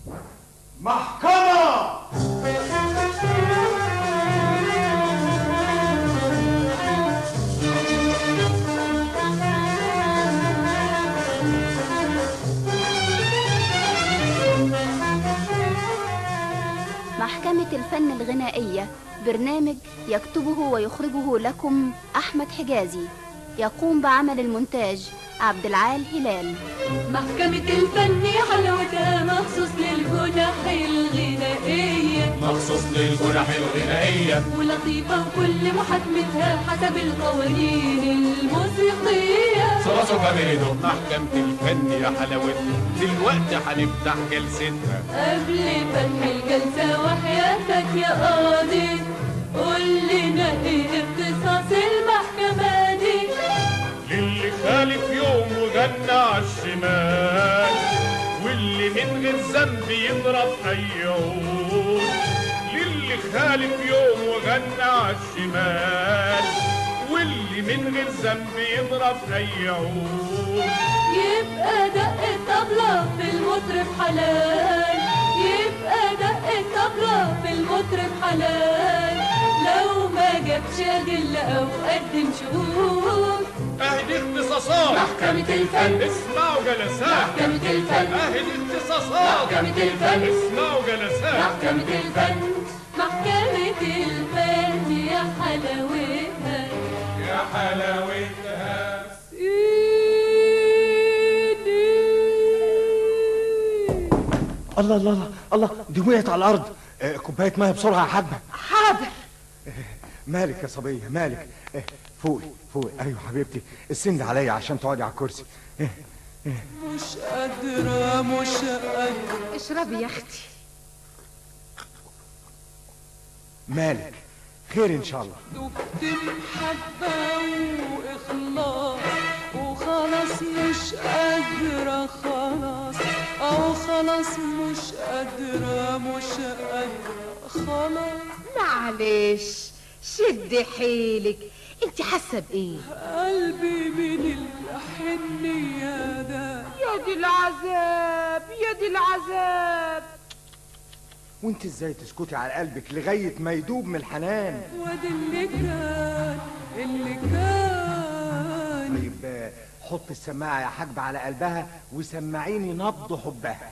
محكمة محكمة الفن الغنائية برنامج يكتبه ويخرجه لكم أحمد حجازي يقوم بعمل المونتاج عبد العال هلال محكمة الفن حلاوتها مخصوص للجنح الغنائية مخصوص للجنح الغنائية ولطيفة وكل محاكمتها حسب القوانين الموسيقية صلاصة كاميريدو محكمة الفن يا حلاوتنا دلوقتي هنفتح جلستنا قبل فتح الجلسة وحياتك يا قاضي قول لنا ايه اختصاص المحكمة دي للي خالف يوم وجنى عالشمال واللي من غير ذنب يضرب اي عود للي خالف يوم وجنى عالشمال واللي من غير ذنب يضرب اي عود يبقى دق الطبلة في المطرب حلال يبقى دق الطبلة في المطرب حلال لو ما جابش أدلة أو قدم شهود اهدي اختصاصات محكمة الفن اسمعوا جلسات محكمة الفن اهدي اختصاصات محكمة الفن اسمعوا جلسات محكمة الفن محكمة الفن يا حلاوتها يا حلاوتها الله الله الله الله دي وقعت على الارض آه، كوبايه ميه بسرعه يا حاجه حاضر مالك يا صبيه مالك آه، فوقي فوقي ايوه حبيبتي السند عليا عشان تقعدي على الكرسي آه، مش قادرة مش قادرة اشربي يا اختي مالك خير ان شاء الله دبت محبة وإخلاص وخلاص مش قادرة خلاص أو خلاص مش قادرة مش قادرة خلاص معلش شدي حيلك انت حاسه بايه قلبي من الحنية ده يا دي العذاب يا دي العذاب وانت ازاي تسكتي على قلبك لغايه ما يدوب من الحنان وادي اللي كان اللي كان طيب آه، حط السماعه يا حاجبه على قلبها وسمعيني نبض حبها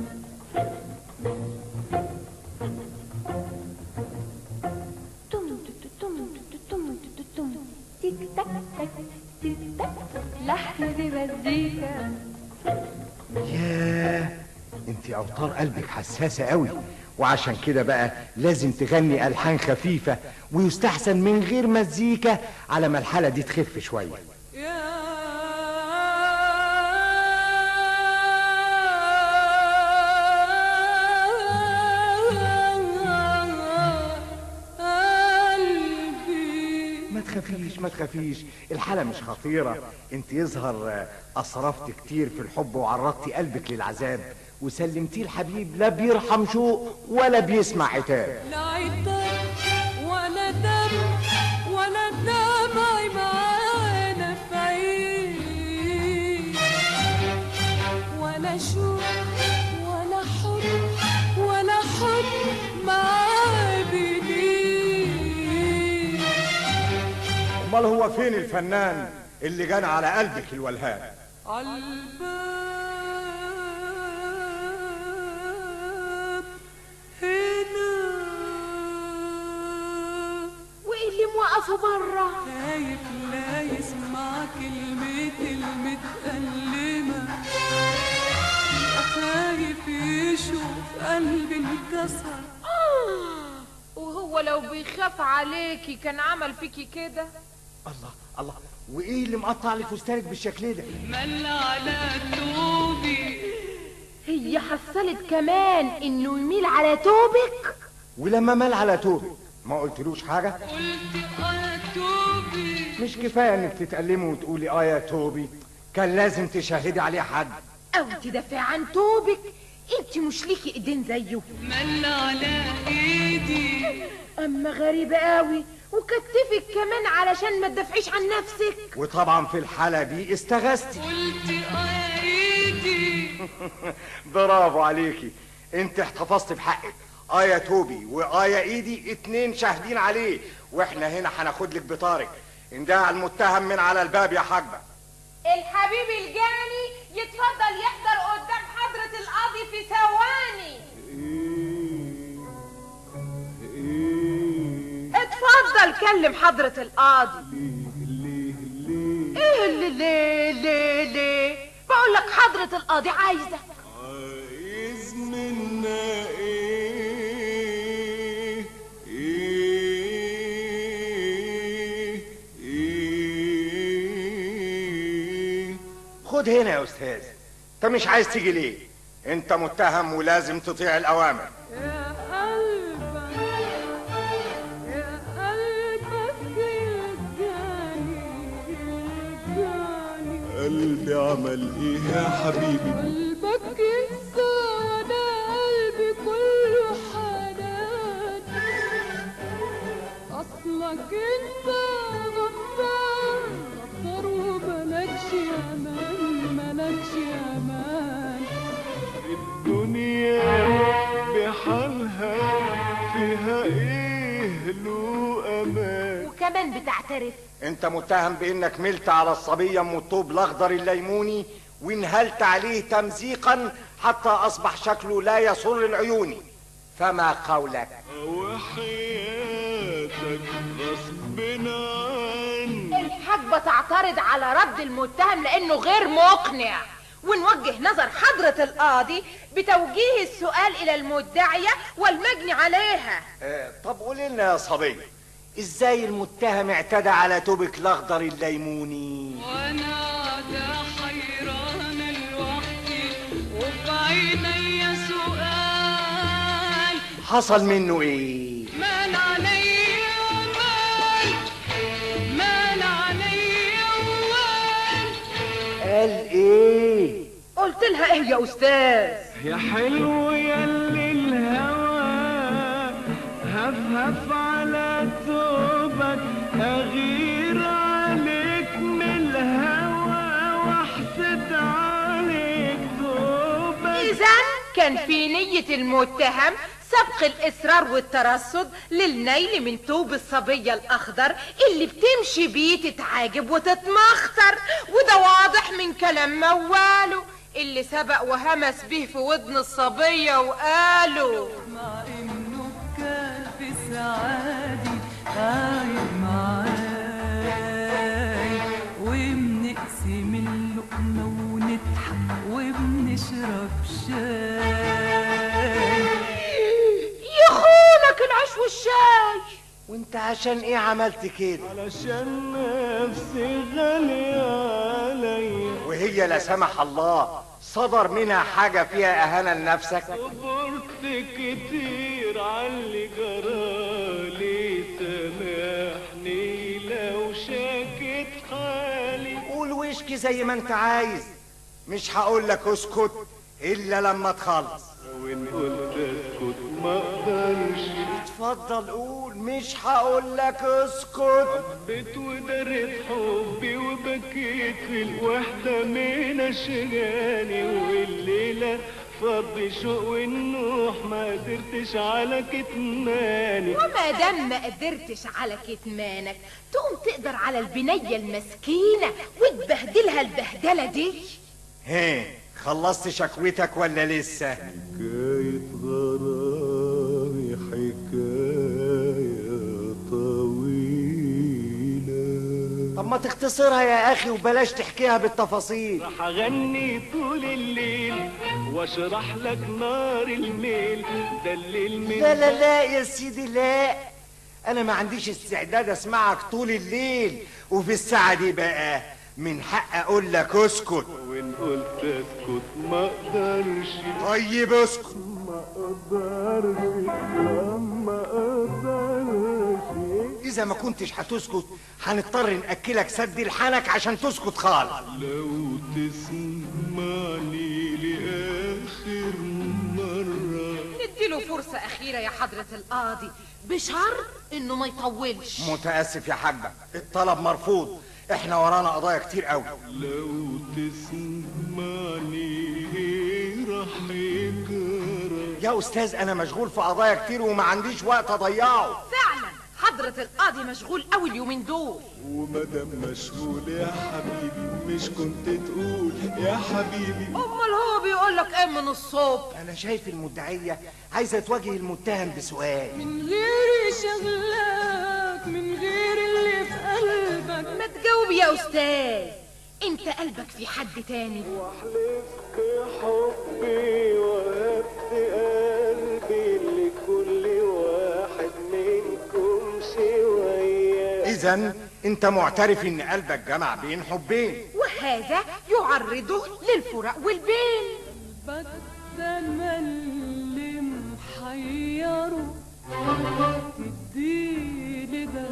تيك تك تك تيك تك لحن دي مزيكا ياه انت اوتار قلبك حساسه قوي وعشان كده بقى لازم تغني الحان خفيفه ويستحسن من غير مزيكا على ما الحاله دي تخف شويه ما تخافيش ما تخافيش الحالة مش خطيرة انت يظهر آه، أسرفت كتير في الحب وعرضتي قلبك للعذاب وسلمتيه الحبيب لا بيرحم شوق ولا بيسمع عتاب لا عطر ولا دم ولا دمع معانا في عين ولا شوق ولا حب ولا حب معاه بنين امال هو فين الفنان اللي جان على قلبك الولهان عالباب هنا وايه اللي موقفه بره خايف لا يسمع كلمة المتألمة خايف يشوف قلبي انكسر آه وهو لو بيخاف عليكي كان عمل فيكي كده الله الله وايه اللي مقطع لك فستانك بالشكل ده مل على توبي هي حصلت كمان انه يميل على توبك ولما مال على توبك ما قلتلوش حاجة قلت على توبي مش كفاية انك تتألمي وتقولي اه يا توبي كان لازم تشهدي عليه حد او تدافع عن توبك انت مش ليكي ايدين زيه مل على ايدي اما غريبة قوي وكتفك كمان علشان ما تدافعيش عن نفسك وطبعا في الحالة دي استغثتي قلت على ايدي برافو عليكي انت احتفظت بحقك آية توبي وآية ايدي اتنين شاهدين عليه واحنا هنا هناخد لك بطارق انداع المتهم من على الباب يا حاجبة الحبيب الجاني يتفضل يحضر قدام حضرة القاضي في ثواني اتفضل كلم حضرة القاضي ايه اللي ليه ليه ليه بقول لك حضرة القاضي عايزك عايز منا ايه ايه ايه خد هنا يا استاذ انت مش عايز تيجي ليه انت متهم ولازم تطيع الاوامر يا قلبك يا قلبك يرجعني يرجعني قلبي عمل ايه يا حبيبي قلبك ينسى وانا قلبي كله حنان اصلك انت غفار غفار وملكش امان ملكش امان الدنيا بحالها فيها ايه له امان وكمان بتعترف انت متهم بانك ملت على الصبية ام الطوب الاخضر الليموني وانهلت عليه تمزيقا حتى اصبح شكله لا يسر العيون فما قولك وحياتك غصب عني الحاجبة تعترض على رد المتهم لأنه غير مقنع ونوجه نظر حضرة القاضي بتوجيه السؤال إلى المدعية والمجني عليها اه طب قولي لنا يا صبية ازاي المتهم اعتدى على توبك الاخضر الليموني وانا قاعدة حيرانة لوحدي وبعيني سؤال حصل منه ايه مال عليا ومال مال عليا ومال قال ايه قلت لها إيه يا أستاذ يا حلو يا اللي الهوى هف هف على ثوبك اغير عليك من الهوى واحسد عليك ثوبك إذا كان في نية المتهم سبق الإصرار والترصد للنيل من توب الصبية الأخضر اللي بتمشي بيه تتعاجب وتتمخطر وده واضح من كلام مواله اللي سبق وهمس به في ودن الصبية وقاله مع انه كان في سعادي قايم معاي وبنقسم اللقمة ونضحك وبنشرب شاي يخونك العيش والشاي وانت عشان ايه عملت كده علشان نفسي غالية عليا وهي لا سمح الله صدر منها حاجة فيها اهانة لنفسك صبرت كتير عاللي جرالي سامحني لو شكيت حالي قول وشكي زي ما انت عايز مش هقول لك اسكت الا لما تخلص وان قلت اسكت ما اقدرش اتفضل قول مش هقول لك اسكت حبيت ودرت حبي وبكيت في الوحدة من أشغالي والليلة فضي شوق والنوح ما قدرتش على كتماني وما دام ما قدرتش على كتمانك تقوم تقدر على البنية المسكينة وتبهدلها البهدلة دي هي خلصت شكوتك ولا لسه حكاية غرامي حكاية طويلة طب ما تختصرها يا اخي وبلاش تحكيها بالتفاصيل راح اغني طول الليل واشرح لك نار الميل ده الليل من لا لا لا يا سيدي لا انا ما عنديش استعداد اسمعك طول الليل وفي الساعة دي بقى من حق اقول لك اسكت وان قلت اسكت ما اقدرش طيب اسكت ما اقدرش ما اقدرش اذا ما كنتش هتسكت هنضطر ناكلك سد الحنك عشان تسكت خالص لو تسمعني لاخر مره نديله فرصة أخيرة يا حضرة القاضي بشرط إنه ما يطولش متاسف يا حاجة الطلب مرفوض احنا ورانا قضايا كتير قوي لو تسمعني ايه راح يجرى يا استاذ انا مشغول في قضايا كتير وما عنديش وقت اضيعه فعلا حضرة القاضي مشغول قوي اليومين دول ومدام مشغول يا حبيبي مش كنت تقول يا حبيبي امال هو بيقول لك ايه من الصبح انا شايف المدعيه عايزه تواجه المتهم بسؤال من غير شغلك من غير اللي في قلبك ما تجاوب يا استاذ انت قلبك في حد تاني وحلفت حبي وهبت قلبي لكل واحد منكم شوية اذا انت معترف ان قلبك جمع بين حبين وهذا يعرضه للفراق والبين بس انا اللي محيره تديلي ده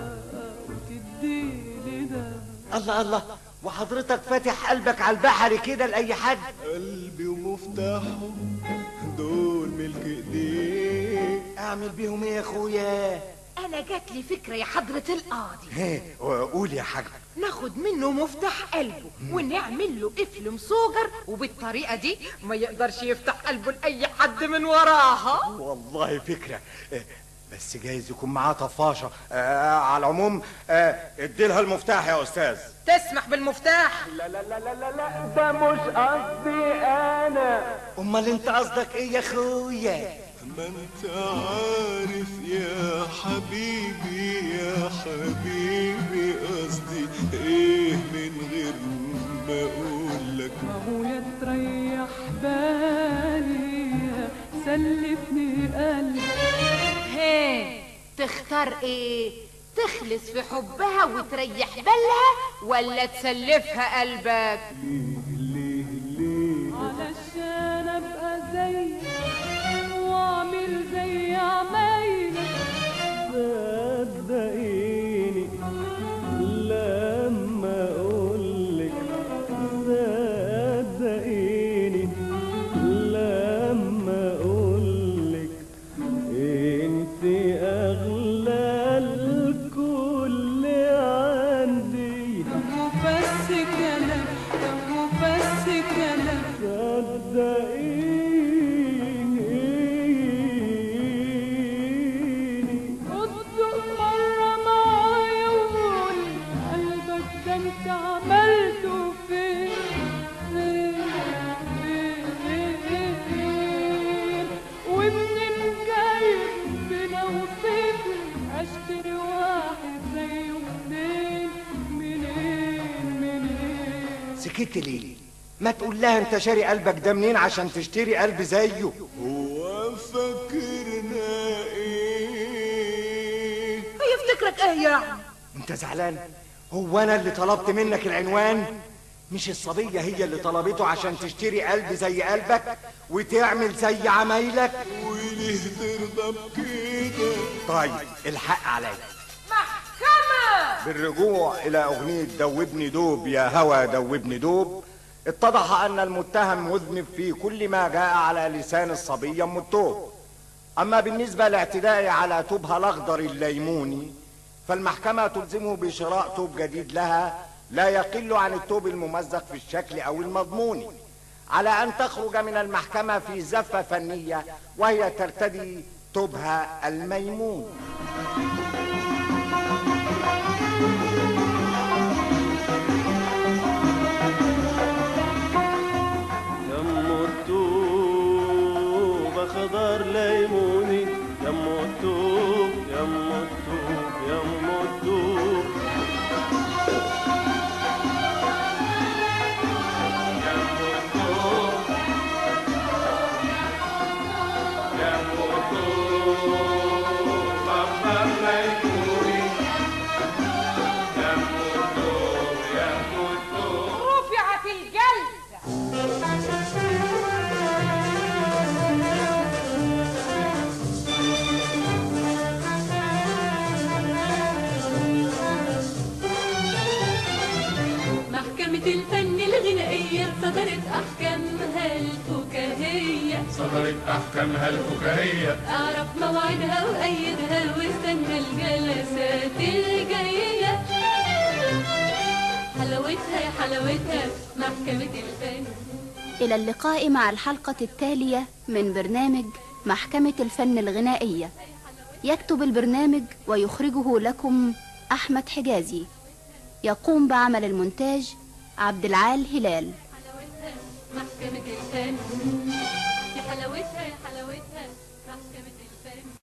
وتديلي ده الله الله وحضرتك فاتح قلبك على البحر كده لاي حد قلبي ومفتاحه دول ملك ايديك اعمل بيهم ايه يا اخويا انا جات لي فكرة يا حضرة القاضي هي قول يا حاج ناخد منه مفتاح قلبه ونعمل له قفل مصوجر وبالطريقة دي ما يقدرش يفتح قلبه لأي حد من وراها والله فكره آه، بس جايز يكون معاه طفاشه آه على العموم آه اديلها المفتاح يا استاذ تسمح بالمفتاح لا لا لا لا لا لا ده مش قصدي انا امال انت قصدك ايه يا اخويا ما انت عارف يا حبيبي يا حبيبي قصدي ايه من غير ما اقول لك ما هو يا تريح بالي يا سلفني قلبي هي تختار ايه تخلص في حبها وتريح بالها ولا تسلفها قلبك ليه ليه علشان ابقى زيك واعمل زي عمايلك صدقيني لما اقولك صدقيني لما اقولك انت اغلى الكل عندي وبس كلام وبس كلام صدقيني اصدق مرة معايا وقول قلبك ده انت عملته فين فين فين فين فين ومنين جايب بلا وصفي اشتري واحد زيه منين منين منين سكت ليه ما تقول لها انت شاري قلبك ده منين عشان تشتري قلب زيه هو فاكرنا ايه يفتكرك ايه يعني انت زعلان هو انا اللي طلبت منك العنوان مش الصبية هي اللي طلبته عشان تشتري قلب زي قلبك وتعمل زي عمايلك وليه ترضى بكده طيب الحق عليا محكمة بالرجوع إلى أغنية دوبني دوب يا هوى دوبني دوب اتضح أن المتهم مذنب في كل ما جاء على لسان الصبية أم التوب أما بالنسبة لاعتدائه على توبها الأخضر الليموني فالمحكمة تلزمه بشراء توب جديد لها لا يقل عن التوب الممزق في الشكل أو المضمون على أن تخرج من المحكمة في زفة فنية وهي ترتدي توبها الميمون يم الطوب خضر ليموني يم الطوب يم الطوب يم الطوب رفعت الجلسة محكمة الفن الغنائية صدرت أحكامها الفكاهية صدرت أحكامها الفكاهية أعرف موعدها وأيدها واستنى الجلسات الجاية حلاوتها يا حلاوتها محكمة الفن إلى اللقاء مع الحلقة التالية من برنامج محكمة الفن الغنائية يكتب البرنامج ويخرجه لكم أحمد حجازي يقوم بعمل المونتاج عبد العال هلال محكمة الفن يا حلاوتها يا حلاوتها محكمة الفن